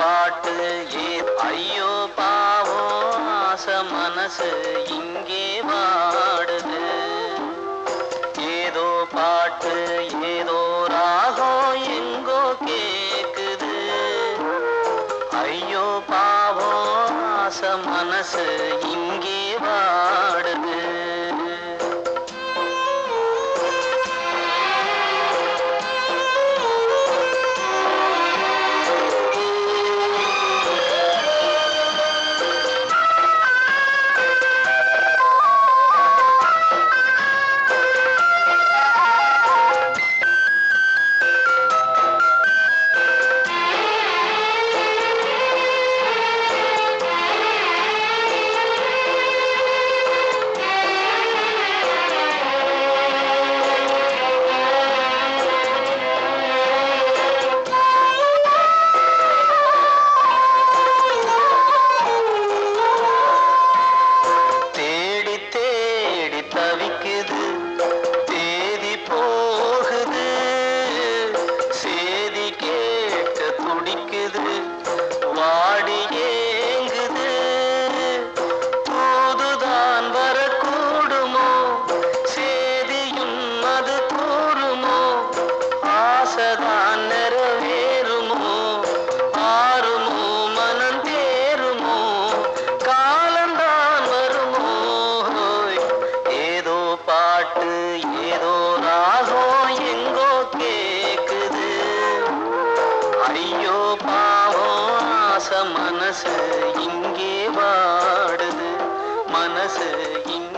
பாட்டு ஏ ஐயோ பாவம் ஆச மனசு இங்கே வாடுது ஏதோ பாட்டு ஏதோ ராகம் எங்கோ கேக்குது ஐயோ பாவம் ஆச மனசு இங்கே வாடுது தேடி தேடி தவிக்குது தேதி போகுது சேதி கேட்க துடிக்குது வாடி ஏங்குது தூதுதான் வரக்கூடுமோ சேதியும் அது கூறுமோ ஆசைதான் நிறைவேறுமோ ஆறுமோ மனம் தேருமோ காலந்தான் வருமோ ஏதோ பாட்டு ஏதோ ராகம் எங்கோ கேக்குது ஐயோ பாவம் ஆசை மனசு இங்கே வாடுது மனசு இங்கே